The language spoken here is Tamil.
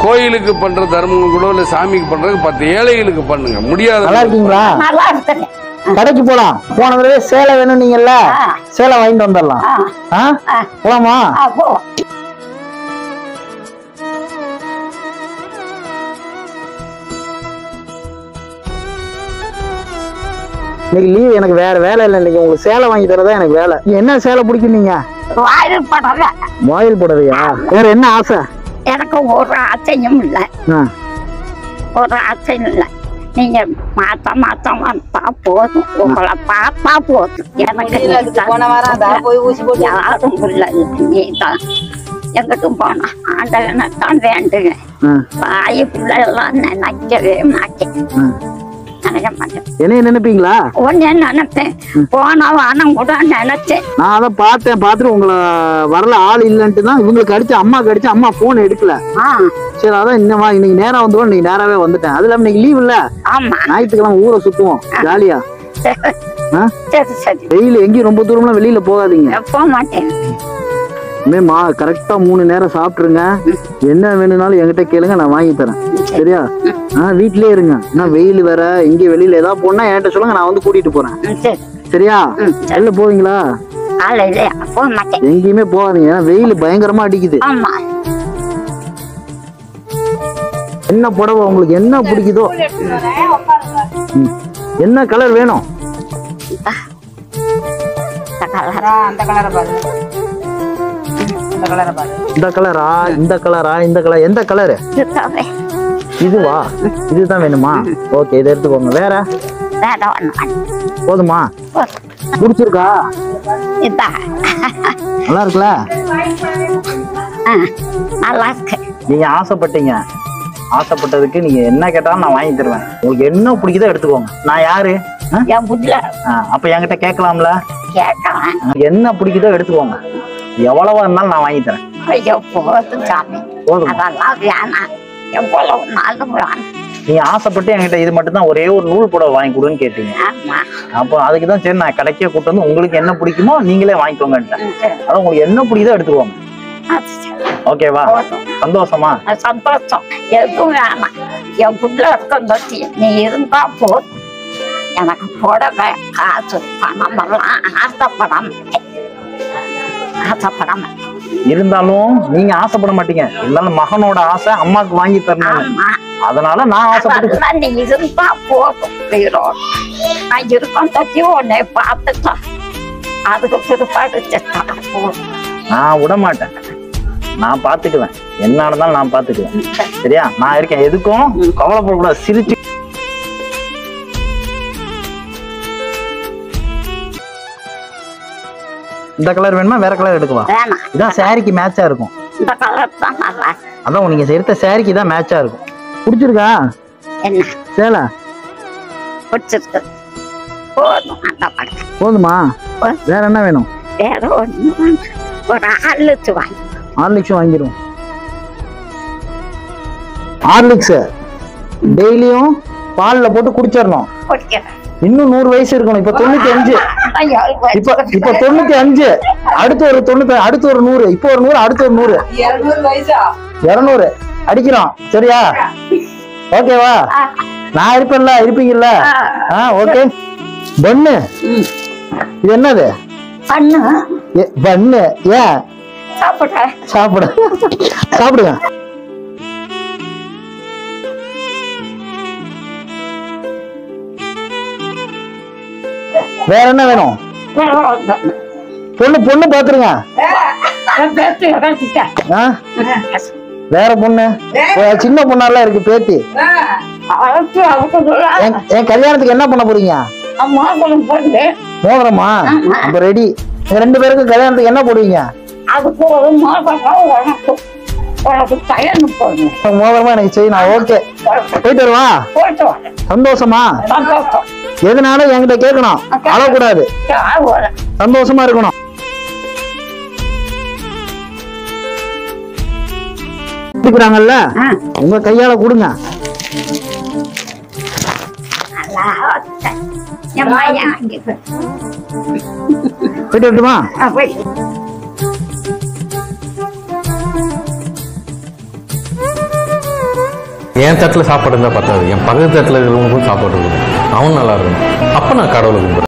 கோயிலுக்கு பண்ற தர்மம் கூட இல்ல சாமிக்கு பண்றதுக்கு பத்து ஏழைகளுக்கு பண்ணுங்க முடியாத நல்லா இருக்கீங்களா நல்லா இருக்குது கடைக்கு போலாம் போன தடவை சேலை வேணும் நீங்கல்ல ஆ. சேலை வாங்கிட்டு வந்துடலாம் ஆ ஆ ஆ. போலாமா ஆ போ இன்னைக்கு லீவ் எனக்கு வேற வேலை இல்லை இன்னைக்கு உங்களுக்கு சேலை வாங்கி தரதா எனக்கு வேலை நீங்க என்ன சேலை பிடிக்கும் நீங்க வாயில் படல வாயில் போடுறதையா வேற என்ன ஆசை எனக்கு ஒரு ஆசையும் இல்லை ஆ. ஒரு ஆசையும் இல்லை நீங்க மாத்தம் மாத்தம் வந்தா போதும் உங்களை பார்த்தா போதும் எனக்கு நீதான். போன வாரம் அதான் போய் ஊசி போட்டு யாரும் இல்லை நீ தான் எங்கிட்டும் போனா ஆண்டவனை தான் வேண்டுவேன் ஆ. தாய் பிள்ளை எல்லாம் நினைக்கவே மாட்டேன் ஆ. நினைக்க மாட்டேன் என்னைய நினைப்பீங்களா ஒன்னே நினைப்பேன் போன வாரம் கூட நினைச்சேன் நான் அதை பார்த்தேன் பார்த்துட்டு உங்களை வரல ஆள் இல்லைன்ட்டு தான் இவங்களுக்கு அடிச்சு அம்மா அடிச்சு அம்மா போன் எடுக்கல ஆ சரி அதான் இன்னமா இன்னைக்கு நேரம் வந்துடும் இன்னைக்கு நேராவே வந்துட்டேன் அது இல்லாம இன்னைக்கு லீவ் இல்ல ஆமா ஞாயிற்றுக்கிழமை ஊரை சுத்துவோம் ஜாலியா ஆ? சரி சரி வெயில் எங்கேயும் ரொம்ப தூரம்லாம் வெளியில போகாதீங்க போக மாட்டேன் மா கரெக்டா மூணு நேரம் சாப்பிட்டுருங்க என்ன வேணும்னாலும் என்கிட்ட கேளுங்க நான் வாங்கி தரேன் சரியா ஆ வீட்லயே இருங்க நான் வெயில் வேற இங்கே வெளியில ஏதாவது போனா என்கிட்ட சொல்லுங்க நான் வந்து கூட்டிட்டு போறேன் ம், சரி சரியா ம், வெளில போவீங்களா காலையில போக மாட்டேன் எங்கேயுமே போகாதீங்க ஏன்னா வெயில் பயங்கரமா அடிக்குது ஆமா என்ன புடவை உங்களுக்கு என்ன பிடிக்குதோ ம். என்ன கலர் வேணும் இந்த கலர் அந்த கலரை பாரு அந்த கலரை பாரு இந்த கலரா இந்த கலரா இந்த கலர் எந்த கலரு இதுதாவே இதுவா இதுதான் வேணுமா ஓகே இதை எடுத்துக்கோங்க வேற வேற ஒண்ணு வேணும். போதுமா போதும். பிடிச்சிருக்கா இதான் நல்லா இருக்குல்ல ஆ, நல்லா இருக்கு நீங்க ஆசைப்பட்டீங்க ஆசைப்பட்டதுக்கு நீங்க என்ன கேட்டாலும் நான் வாங்கி தருவேன் உங்களுக்கு என்ன பிடிக்குதோ எடுத்துக்கோங்க நான் யாரு ஆ? என் புள்ள ஆ, அப்ப என்கிட்ட கேட்கலாம்ல கேட்கலாம் உங்களுக்கு என்ன பிடிக்குதோ எடுத்துக்கோங்க எவ்வளவா இருந்தாலும் நான் வாங்கி தரேன் ஐயோ போதும் சாமி போதும் அதெல்லாம் வேணாம் எவ்வளவு நாளும் வேணாம் நீங்க ஆசைப்பட்டு என்கிட்ட இது மட்டும் தான் ஒரே ஒரு நூல் புடவை வாங்கி கொடுன்னு கேட்டீங்க ஆமா அப்போ அதுக்கு தான் சரி நான் கடைக்கே கூட்டு வந்து உங்களுக்கு என்ன பிடிக்குமோ நீங்களே வாங்கிக்கோங்கன்ட்டேன் ம், சரி. அதான் உங்களுக்கு என்ன பிடிக்குதோ எடுத்துக்கோங்க அது சரி. ஓகேவா போதும் சந்தோஷமா அது சந்தோஷம் எதுவும் வேணாம் என் புள்ள இருக்கும் பத்தி நீ இருந்தா போதும் எனக்கு புடவை காசு பணம் எல்லாம் ஆசைப்பட மாட்டேன் ஆசைப்பட மாட்டேன் இருந்தாலும் நீங்க ஆசைப்பட மாட்டீங்க இருந்தாலும் மகனோட ஆசை அம்மாக்கு வாங்கி தரணும் ஆமா அதனால நான் ஆசைப்பட்டு அதெல்லாம் நீ இருந்தா போதும் உயிரோடு நான் இருக்கும் பத்தி உன்னை பார்த்துட்டா அதுக்கு பிற்பாடு செத்தா போதும் நான் விட மாட்டேன் நான் பாத்துக்குவேன் என்ன நடந்தாலும் நான் பாத்துக்குவேன் சரியா நான் இருக்கேன் எதுக்கும் கவலைப்படக்கூடாது சிரிச்சு இந்த கலர் வேணுமா வேற கலர் எடுக்கவா வேணாம் இதான் சாரிக்கு மேட்சா இருக்கும் இந்த கலர் தான் நல்லா இருக்கு. அதான் நீங்க எடுத்த சாரிக்கு தான் மேட்சா இருக்கும் பிடிச்சிருக்கா என்ன சேலை பிடிச்சிருக்கு போதும் அந்த படம் போதுமா போதும். வேற என்ன வேணும் வேற ஒண்ணு ஒரு ஆளுச்சு வாங்கி ஹார்லிக்ஸும் வாங்கிடுவோம் ஹார்லிக்ஸ் டெய்லியும் பால்ல போட்டு குடிச்சிடணும் குடிக்கிறேன் இன்னும் நூறு வயசு இருக்கணும் இப்ப தொண்ணூத்தி அஞ்சு ஐயோ, இப்ப இப்ப தொண்ணூத்தி அஞ்சு அடுத்து ஒரு தொண்ணூத்தி அடுத்து ஒரு நூறு இப்போ ஒரு நூறு அடுத்து ஒரு நூறு இருநூறு வயசா இருநூறு அடிக்கிறோம் சரியா ஓகேவா ஆ, நான் இருப்பேன்ல இருப்பீங்கல்ல ஆ ஓகே பண்ணு ம். இது என்னது பண்ணு ஏ, பண்ணு ஏன் சாப்பிட சாப்பிடு சாப்பிடுங்க வேற என்ன வேணும் வேற ஒண்ணு. பொண்ணு பொண்ணு பாத்துருங்க என் பேத்தி இறந்துட்டேன். ஆ? வேற பொண்ணு ஒரு சின்ன பொண்ணாலாம் இருக்கு பேத்தி அவளுக்கு அவளுக்குள்ள என் என் கல்யாணத்துக்கு என்ன பண்ண போறீங்க அம்மாவுக்கும் பொண்ணு மோதிரமா ஆமா. அப்ப ரெடி ரெண்டு பேருக்கும் கல்யாணத்துக்கு என்ன போடுவீங்க அதுக்கு ஒரு மாதம் உனக்கு உனக்கு பயணம் போடணும் மோதிரமா எனக்கு செய்யணும் ஓகே போயிட்டு வருவா போயிட்டு வரேன் சந்தோஷமா சந்தோஷம் எதனால என்கிட்ட கேட்கணும் அழக்கூடாது நான் வரேன் சந்தோஷமா இருக்கணும் கொடுக்குறாங்கல்ல ஆ, உங்க கையால கொடுங்க நல்லா வச்சேன். என் பையன் அங்கே போய். போயிட்டு வரட்டுமா ஆ, போய். என் தட்டில் சாப்பாடு இருந்தால் பத்தாது என் பக்கத்து தட்டில் இருக்கிறவங்களுக்கும் சாப்பாடு இருக்கணும் அவன் நல்லா இருக்கணும் அப்போ நான் கடவுளை கும்பிடுறேன்